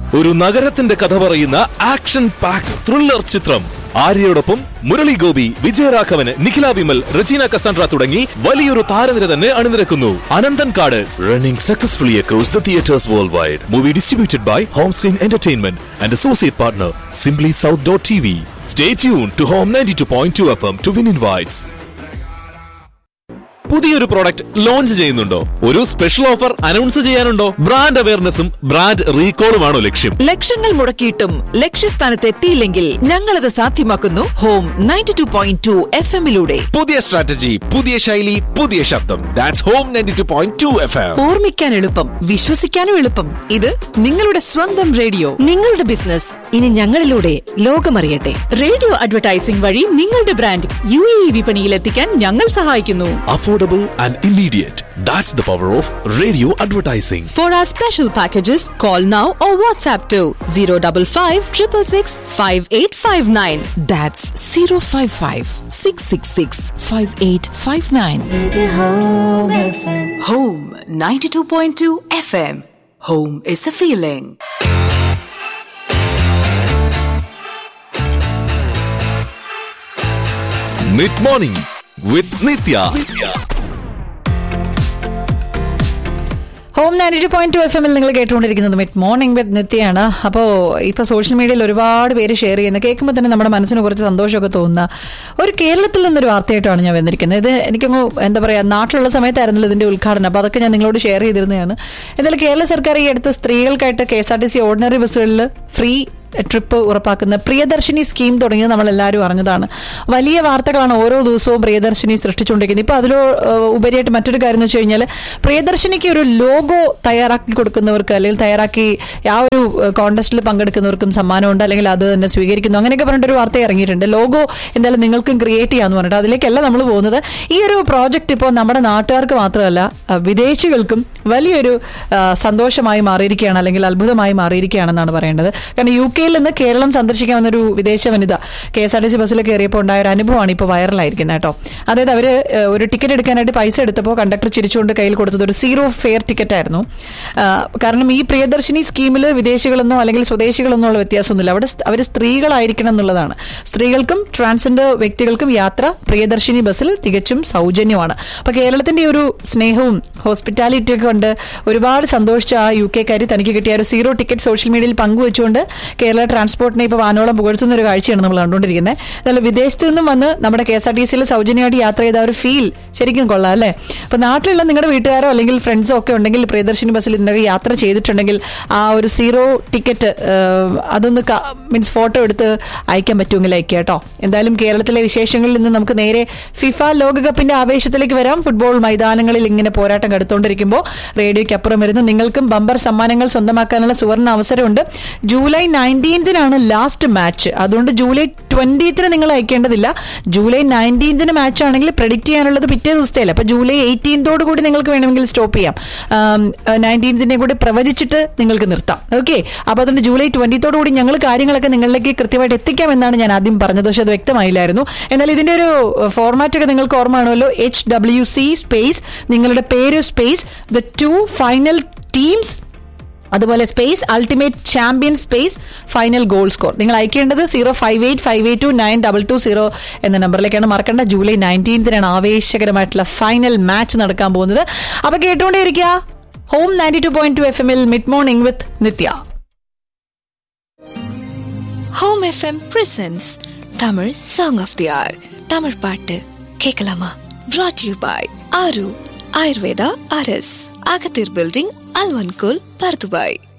ഒരു നഗരത്തിന്റെ കഥ പറയുന്ന ആക്ഷൻ പാക്ക് ത്രില്ലർ ചിത്രം ആര്യയോടൊപ്പം മുരളി ഗോപി വിജയരാഘവന് നിഖില വിമൽ റജീന കസാൻഡ്ര തുടങ്ങി വലിയൊരു താരനിര തന്നെ അണിനിരക്കുന്നു Ananthan Kadu running successfully across the theatres world wide movie distributed by home screen entertainment and associate partner simply south dot T V stay tune to home ninety two point two F M to win invites പുതിയൊരു product launch ചെയ്യുന്നുണ്ടോ ഒരു special offer announce ചെയ്യാനുണ്ടോ brand അവയർനെസ്സും brand റീകോളുമാണോ ലക്ഷ്യം ലക്ഷങ്ങൾ മുടക്കിയിട്ടും ലക്ഷ്യസ്ഥാനത്ത് എത്തിയില്ലെങ്കിൽ ഞങ്ങളത് സാധ്യമാക്കുന്നു home ninety two point two F എമ്മിലൂടെ പുതിയ സ്ട്രാറ്റജി പുതിയ ശൈലി പുതിയ ശബ്ദം that's home ninety two point two F M ഓർമ്മിക്കാൻ എളുപ്പം വിശ്വസിക്കാനും എളുപ്പം ഇത് നിങ്ങളുടെ സ്വന്തം റേഡിയോ നിങ്ങളുടെ ബിസിനസ് ഇനി ഞങ്ങളിലൂടെ ലോകമറിയട്ടെ റേഡിയോ അഡ്വർടൈസിംഗ് വഴി നിങ്ങളുടെ ബ്രാൻഡ് യു എ വിപണിയിൽ എത്തിക്കാൻ ഞങ്ങൾ സഹായിക്കുന്നു affordable and immediate that's the power of radio advertising for our special packages call now or WhatsApp two zero double five triple six five eight five nine that's zero five five six six six five eight five nine Home 92.2 FM. Home is a feeling. Mid morning with Nithya home ninety two point two F എമ്മിൽ നിങ്ങൾ കേട്ടുകൊണ്ടിരിക്കുന്നത് mid morning വിത്ത് നിത്യയാണ് അപ്പോൾ ഇപ്പോൾ social മീഡിയയിൽ ഒരുപാട് പേര് share ചെയ്യുന്നത് കേൾക്കുമ്പോൾ തന്നെ നമ്മുടെ മനസ്സിന് കുറച്ച് സന്തോഷമൊക്കെ തോന്നുന്ന ഒരു കേരളത്തിൽ നിന്നൊരു വാർത്തയായിട്ടാണ് ഞാൻ വന്നിരിക്കുന്നത് ഇത് എനിക്കങ്ങ് എന്താ പറയുക നാട്ടിലുള്ള സമയത്തായിരുന്നല്ലോ ഇതിന്റെ ഉദ്ഘാടനം അപ്പോൾ അതൊക്കെ ഞാൻ നിങ്ങളോട് ഷെയർ ചെയ്തിരുന്നതാണ് എന്തായാലും കേരള സർക്കാർ ഈ അടുത്ത് സ്ത്രീകൾക്കായിട്ട് K S R T C ordinary ബസ്സുകളിൽ ഫ്രീ ട്രിപ്പ് ഉറപ്പാക്കുന്ന പ്രിയദർശിനി സ്കീം തുടങ്ങിയത് നമ്മൾ എല്ലാവരും അറിഞ്ഞതാണ് വലിയ വാർത്തകളാണ് ഓരോ ദിവസവും പ്രിയദർശിനി സൃഷ്ടിച്ചുകൊണ്ടിരിക്കുന്നത് ഇപ്പോൾ അതിലോ ഏഹ്, ഉപരിയായിട്ട് മറ്റൊരു കാര്യം എന്ന് വെച്ച് കഴിഞ്ഞാൽ പ്രിയദർശിനിക്ക് ഒരു ലോഗോ തയ്യാറാക്കി കൊടുക്കുന്നവർക്ക് അല്ലെങ്കിൽ തയ്യാറാക്കി ആ ഒരു കോൺടെസ്റ്റിൽ പങ്കെടുക്കുന്നവർക്കും സമ്മാനമുണ്ട് അല്ലെങ്കിൽ അത് തന്നെ സ്വീകരിക്കുന്നു അങ്ങനെയൊക്കെ പറഞ്ഞിട്ടൊരു വാർത്ത ഇറങ്ങിയിട്ടുണ്ട് ലോഗോ എന്തായാലും നിങ്ങൾക്കും ക്രിയേറ്റ് ചെയ്യാന്ന് പറഞ്ഞിട്ട് അതിലേക്കല്ല നമ്മൾ പോകുന്നത് ഈ ഒരു പ്രോജക്റ്റ് ഇപ്പോൾ നമ്മുടെ നാട്ടുകാർക്ക് മാത്രമല്ല ആ, വിദേശികൾക്കും വലിയൊരു ആ, സന്തോഷമായി മാറിയിരിക്കുകയാണ് അല്ലെങ്കിൽ അത്ഭുതമായി മാറിയിരിക്കുകയാണെന്നാണ് പറയേണ്ടത് കാരണം യു കെയിൽ നിന്ന് കേരളം സന്ദർശിക്കാൻ വന്നൊരു വിദേശ വനിത K S R T C ബസ്സിൽ കയറിയപ്പോൾ ഉണ്ടായ ഒരു അനുഭവമാണ് ഇപ്പോൾ വൈറലായിരിക്കുന്നത് കേട്ടോ അതായത് അവർ ഒരു ടിക്കറ്റ് എടുക്കാനായിട്ട് പൈസ എടുത്തപ്പോൾ കണ്ടക്ടർ ചിരിച്ചുകൊണ്ട് കയ്യിൽ കൊടുത്തത് ഒരു സീറോ ഫെയർ ടിക്കറ്റ് ആയിരുന്നു ആ, കാരണം ഈ പ്രിയദർശിനി സ്കീമിൽ വിദേശികളെന്നോ അല്ലെങ്കിൽ സ്വദേശികളെന്നോ ഉള്ള വ്യത്യാസമൊന്നുമില്ല അവിടെ അവർ സ്ത്രീകളായിരിക്കണം എന്നുള്ളതാണ് സ്ത്രീകൾക്കും ട്രാൻസ്ജെൻഡർ വ്യക്തികൾക്കും യാത്ര പ്രിയദർശിനി ബസ്സിൽ തികച്ചും സൗജന്യമാണ് അപ്പൊ കേരളത്തിന്റെ ഈ ഒരു സ്നേഹവും ഹോസ്പിറ്റാലിറ്റി ഒക്കെ കൊണ്ട് ഒരുപാട് സന്തോഷിച്ച ആ യു കെക്കാരി തനിക്ക് കിട്ടിയ ഒരു സീറോ ടിക്കറ്റ് സോഷ്യൽ മീഡിയയിൽ പങ്കുവെച്ചുകൊണ്ട് കേരള ട്രാൻസ്പോർട്ടിനെ ഇപ്പോൾ വാനോളം പുകഴ്ത്തുന്ന ഒരു കാഴ്ചയാണ് നമ്മൾ കണ്ടുകൊണ്ടിരിക്കുന്നത് എന്നാലും വിദേശത്ത് നിന്നും വന്ന് നമ്മുടെ കെ എസ് ആർ ടി സിയിൽ സൗജന്യമായിട്ട് യാത്ര ചെയ്ത ആ ഒരു ഫീൽ ശരിക്കും കൊള്ളാം അല്ലേ അപ്പൊ നാട്ടിലുള്ള നിങ്ങളുടെ വീട്ടുകാരോ അല്ലെങ്കിൽ ഫ്രണ്ട്സോ ഒക്കെ ഉണ്ടെങ്കിൽ പ്രിയദർശിനി ബസ്സിൽ ഇതിനൊക്കെ യാത്ര ചെയ്തിട്ടുണ്ടെങ്കിൽ ആ ഒരു സീറോ ടിക്കറ്റ് അതൊന്ന് മീൻസ് ഫോട്ടോ എടുത്ത് അയക്കാൻ പറ്റുമെങ്കിൽ അയക്കുക കേട്ടോ എന്തായാലും കേരളത്തിലെ വിശേഷങ്ങളിൽ നിന്ന് നമുക്ക് നേരെ ഫിഫ ലോകകപ്പിന്റെ ആവേശത്തിലേക്ക് വരാം ഫുട്ബോൾ മൈതാനങ്ങളിൽ ഇങ്ങനെ പോരാട്ടം കടുത്തോണ്ടിരിക്കുമ്പോൾ റേഡിയോയ്ക്ക് അപ്പുറം വരുന്ന നിങ്ങൾക്കും ബമ്പർ സമ്മാനങ്ങൾ സ്വന്തമാക്കാനുള്ള സുവർണ അവസരമുണ്ട് ജൂലൈ നയൻറ്റീൻത്തിനാണ് ലാസ്റ്റ് മാച്ച് അതുകൊണ്ട് ജൂലൈ ട്വന്റീത്തിന് നിങ്ങൾ അയക്കേണ്ടതില്ല ജൂലൈ നയൻറ്റീൻത്തിന് മാച്ച് ആണെങ്കിൽ പ്രെഡിക്റ്റ് ചെയ്യാനുള്ളത് പിറ്റേ ദിവസത്തെയല്ല അപ്പൊ ജൂലൈ എയ്റ്റീൻതോട് കൂടി നിങ്ങൾക്ക് വേണമെങ്കിൽ സ്റ്റോപ്പ് ചെയ്യാം നയൻറ്റീൻത്തിനെ കൂടി പ്രവചിച്ചിട്ട് നിങ്ങൾക്ക് നിർത്താം ഓക്കെ അപ്പൊ അതുകൊണ്ട് ജൂലൈ ട്വന്റിത്തോടു കൂടി ഞങ്ങൾ കാര്യങ്ങളൊക്കെ നിങ്ങളിലേക്ക് കൃത്യമായിട്ട് എത്തിക്കാം എന്നാണ് ഞാൻ ആദ്യം പറഞ്ഞത് പക്ഷെ അത് വ്യക്തമായില്ലായിരുന്നു എന്നാൽ ഇതിന്റെ ഒരു ഫോർമാറ്റ് ഒക്കെ നിങ്ങൾക്ക് ഓർമ്മ കാണുമല്ലോ എച്ച് ഡബ്ല്യു സി സ്പേസ് നിങ്ങളുടെ പേര് space the two final teams അതുപോലെ space ultimate champion space final goal score നിങ്ങൾ അയക്കേണ്ടത് zero five eight five eight two nine double two zero എന്ന നമ്പറിലേക്കാണ് മറക്കേണ്ട ജൂലൈ നയൻറ്റീൻത്തിനാണ് ആവേശകരമായിട്ടുള്ള ഫൈനൽ മാച്ച് നടക്കാൻ പോകുന്നത് അപ്പൊ കേട്ടുകൊണ്ടേയിരിക്കുക home ninety two point two F എമ്മിൽ mid morning with Nithya home FM presents Tamil song of the hour Tamil பாட்டு கேட்கலாமா brought யூ பாய் ஆரு ஆயுர்வேதா அரஸ் அகத்தீர் பில்டிங் அல்வன்கோல் பர்துபாய்